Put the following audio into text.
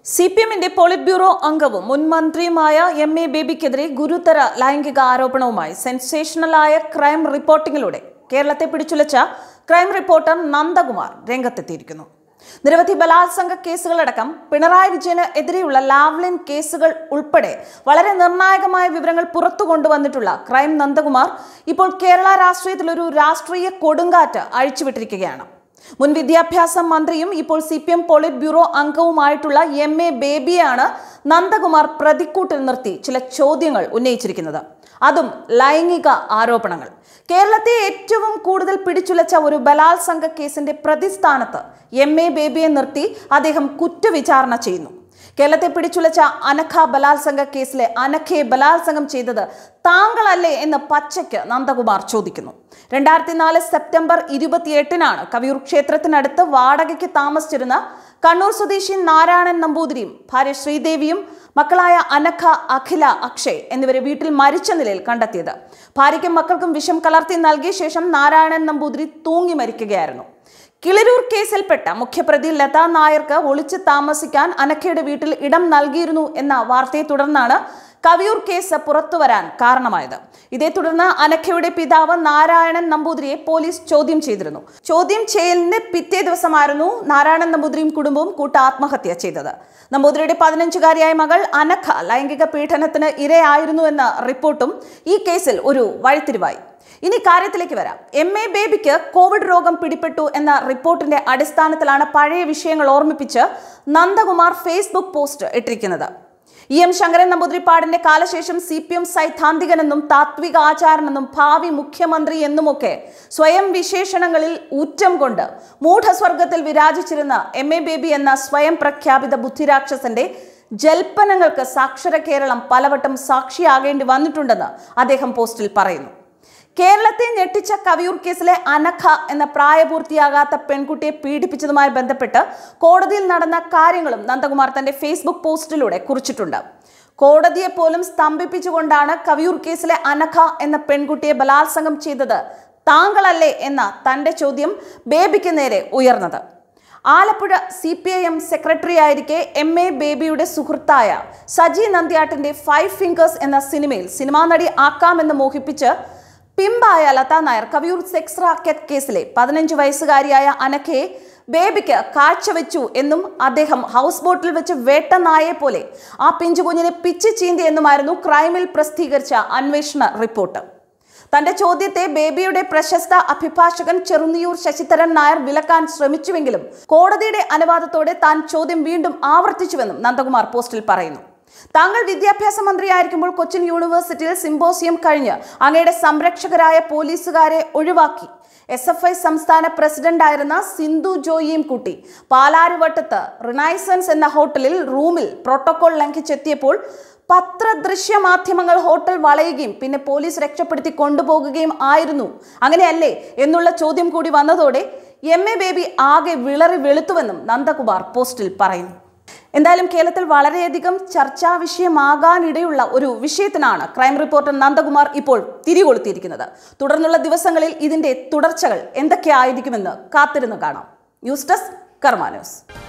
C P എമ്മിന്റെ polit bureau അംഗവും മുൻ മന്ത്രിയുമായ എം എ ബേബിക്കെതിരെ ഗുരുതര ലൈംഗിക ആരോപണവുമായി സെൻസേഷണലായ ക്രൈം റിപ്പോർട്ടിങ്ങിലൂടെ കേരളത്തെ പിടിച്ചുലച്ച ക്രൈം റിപ്പോർട്ടർ നന്ദകുമാർ രംഗത്തെത്തിയിരിക്കുന്നു നിരവധി ബലാത്സംഗ കേസുകളടക്കം പിണറായി വിജയന് എതിരെയുള്ള ലാവ്ലിൻ കേസുകൾ ഉൾപ്പെടെ വളരെ നിർണായകമായ വിവരങ്ങൾ പുറത്തു കൊണ്ടുവന്നിട്ടുള്ള ക്രൈം നന്ദകുമാർ ഇപ്പോൾ കേരള രാഷ്ട്രീയത്തിൽ ഒരു രാഷ്ട്രീയ കൊടുങ്കാറ്റ് അഴിച്ചുവിട്ടിരിക്കുകയാണ് മുൻ വിദ്യാഭ്യാസ മന്ത്രിയും ഇപ്പോൾ C P M polit bureau അംഗവുമായിട്ടുള്ള എം എ ബേബിയാണ് നന്ദകുമാർ പ്രതിക്കൂട്ടിൽ നിർത്തി ചില ചോദ്യങ്ങൾ ഉന്നയിച്ചിരിക്കുന്നത് അതും ലൈംഗിക ആരോപണങ്ങൾ കേരളത്തെ ഏറ്റവും കൂടുതൽ പിടിച്ചുലച്ച ഒരു ബലാത്സംഗ കേസിന്റെ പ്രതിസ്ഥാനത്ത് എം എ ബേബിയെ നിർത്തി അദ്ദേഹം കുറ്റവിചാരണ ചെയ്യുന്നു കേരളത്തെ പിടിച്ചുലച്ച അനഖ ബലാത്സംഗ കേസിലെ അനഖയെ ബലാത്സംഗം ചെയ്തത് താങ്കളല്ലേ എന്ന് പച്ചയ്ക്ക് നന്ദകുമാർ ചോദിക്കുന്നു രണ്ടായിരത്തി നാല് സെപ്റ്റംബർ ഇരുപത്തിയെട്ടിനാണ് കവിയൂർ ക്ഷേത്രത്തിനടുത്ത് വാടകയ്ക്ക് താമസിച്ചിരുന്ന കണ്ണൂർ സ്വദേശി നാരായണൻ നമ്പൂതിരിയും ഭാര്യ ശ്രീദേവിയും മക്കളായ അനഖ അഖില അക്ഷയ് എന്നിവരെ വീട്ടിൽ മരിച്ച നിലയിൽ കണ്ടെത്തിയത് ഭാര്യയ്ക്കും മക്കൾക്കും വിഷം കലർത്തി നൽകിയ ശേഷം നാരായണൻ നമ്പൂതിരി തൂങ്ങി മരിക്കുകയായിരുന്നു കിളിരൂർ കേസിൽപ്പെട്ട മുഖ്യപ്രതി ലതാ നായർക്ക് ഒളിച്ചു താമസിക്കാൻ അനഖയുടെ വീട്ടിൽ ഇടം നൽകിയിരുന്നു എന്ന വാർത്തയെ തുടർന്നാണ് കവിയൂർ കേസ് പുറത്തുവരാൻ കാരണമായത് ഇതേ തുടർന്ന് അനഖയുടെ പിതാവ് നാരായണൻ നമ്പൂതിരിയെ പോലീസ് ചോദ്യം ചെയ്തിരുന്നു ചോദ്യം ചെയ്യലിന്റെ പിറ്റേ ദിവസമായിരുന്നു നാരായണൻ നമ്പൂതിരിയും കുടുംബവും കൂട്ട ആത്മഹത്യ ചെയ്തത് നമ്പൂതിരിയുടെ പതിനഞ്ചുകാരിയായ മകൾ അനഖ ലൈംഗിക പീഡനത്തിന് ഇരയായിരുന്നു എന്ന റിപ്പോർട്ടും ഈ കേസിൽ ഒരു വഴിത്തിരിവായി ഇനി കാര്യത്തിലേക്ക് വരാം എം എ ബേബിക്ക് കോവിഡ് രോഗം പിടിപെട്ടു എന്ന റിപ്പോർട്ടിന്റെ അടിസ്ഥാനത്തിലാണ് പഴയ വിഷയങ്ങൾ ഓർമ്മിപ്പിച്ച് നന്ദകുമാർ ഫേസ്ബുക്ക് പോസ്റ്റ് ഇട്ടിരിക്കുന്നത് ഇ എം ശങ്കരൻ നമ്പൂതിരിപ്പാടിന്റെ കാലശേഷം സി പി എം സൈദ്ധാന്തികനെന്നും താത്വിക ആചാരനെന്നും ഭാവി മുഖ്യമന്ത്രി എന്നുമൊക്കെ സ്വയം വിശേഷണങ്ങളിൽ ഊറ്റം കൊണ്ട് മൂഢസ്വർഗത്തിൽ വിരാജിച്ചിരുന്ന എം എ ബേബി എന്ന സ്വയം പ്രഖ്യാപിത ബുദ്ധിരാക്ഷസന്റെ ജൽപ്പനങ്ങൾക്ക് സാക്ഷര കേരളം പലവട്ടം സാക്ഷിയാകേണ്ടി വന്നിട്ടുണ്ടെന്ന് അദ്ദേഹം പോസ്റ്റിൽ പറയുന്നു കേരളത്തെ ഞെട്ടിച്ച കവിയൂർ കേസിലെ അനഖ എന്ന പ്രായപൂർത്തിയാകാത്ത പെൺകുട്ടിയെ പീഡിപ്പിച്ചതുമായി ബന്ധപ്പെട്ട് കോടതിയിൽ നടന്ന കാര്യങ്ങളും നന്ദകുമാർ തന്റെ ഫേസ്ബുക്ക് പോസ്റ്റിലൂടെ കുറിച്ചിട്ടുണ്ട് കോടതിയെ പോലും സ്തംഭിപ്പിച്ചുകൊണ്ടാണ് കവിയൂർ കേസിലെ അനഖ എന്ന പെൺകുട്ടിയെ ബലാത്സംഗം ചെയ്തത് താങ്കളല്ലേ എന്ന തന്റെ ചോദ്യം ബേബിക്ക് നേരെ ഉയർന്നത് Alappuzha C P I M secretary ആയിരിക്കെ എം എ ബേബിയുടെ സുഹൃത്തായ സജി നന്ദ്യാട്ടിന്റെ ഫൈവ് ഫിംഗേഴ്സ് എന്ന സിനിമയിൽ സിനിമാ നടി ആക്കാമെന്ന് മോഹിപ്പിച്ച് പിമ്പായ ലതാ നായർ കവിയൂർ സെക്സ് റാക്കറ്റ് കേസിലെ പതിനഞ്ച് വയസ്സുകാരിയായ അനഖയെ ബേബിക്ക് കാഴ്ചവെച്ചു എന്നും അദ്ദേഹം ഹൗസ് ബോട്ടിൽ വെച്ച് വേട്ട നായെ പോലെ ആ പിഞ്ചുകുഞ്ഞിനെ പിച്ച് ചീന്തി എന്നുമായിരുന്നു ക്രൈമിൽ പ്രസിദ്ധീകരിച്ച അന്വേഷണ റിപ്പോർട്ട് തന്റെ ചോദ്യത്തെ ബേബിയുടെ പ്രശസ്ത അഭിഭാഷകൻ ചെറുന്നിയൂർ ശശിധരൻ നായർ വിലക്കാൻ ശ്രമിച്ചുവെങ്കിലും കോടതിയുടെ അനുവാദത്തോടെ താൻ ചോദ്യം വീണ്ടും ആവർത്തിച്ചുവെന്നും നന്ദകുമാർ പോസ്റ്റിൽ പറയുന്നു താങ്കൾ വിദ്യാഭ്യാസ മന്ത്രിയായിരിക്കുമ്പോൾ കൊച്ചിൻ യൂണിവേഴ്സിറ്റിയിൽ സിംബോസിയം കഴിഞ്ഞ് അങ്ങയുടെ സംരക്ഷകരായ പോലീസുകാരെ ഒഴിവാക്കി എസ് എഫ് ഐ സംസ്ഥാന പ്രസിഡന്റായിരുന്ന സിന്ധു ജോയിയും കൂട്ടി പാലാരിവട്ടത്ത് റിനൈസൻസ് എന്ന ഹോട്ടലിൽ റൂമിൽ പ്രോട്ടോകോൾ ലംഘിച്ചെത്തിയപ്പോൾ പത്രദൃശ്യ മാധ്യമങ്ങൾ ഹോട്ടൽ വളയുകയും പിന്നെ പോലീസ് രക്ഷപ്പെടുത്തി കൊണ്ടുപോകുകയും ആയിരുന്നു അങ്ങനെയല്ലേ എന്നുള്ള ചോദ്യം കൂടി വന്നതോടെ എം എ ബേബി ആകെ വിളറി വെളുത്തുവെന്നും നന്ദകുമാർ പോസ്റ്റിൽ പറയുന്നു എന്തായാലും കേരളത്തിൽ വളരെയധികം ചർച്ചാ വിഷയമാകാനിടയുള്ള ഒരു വിഷയത്തിനാണ് ക്രൈം റിപ്പോർട്ടർ നന്ദകുമാർ ഇപ്പോൾ തിരികൊളുത്തിയിരിക്കുന്നത് തുടർന്നുള്ള ദിവസങ്ങളിൽ ഇതിന്റെ തുടർച്ചകൾ എന്തൊക്കെയായിരിക്കുമെന്ന് കാത്തിരുന്ന് കാണാം ന്യൂസ് ഡെസ്ക് കർമ്മ ന്യൂസ്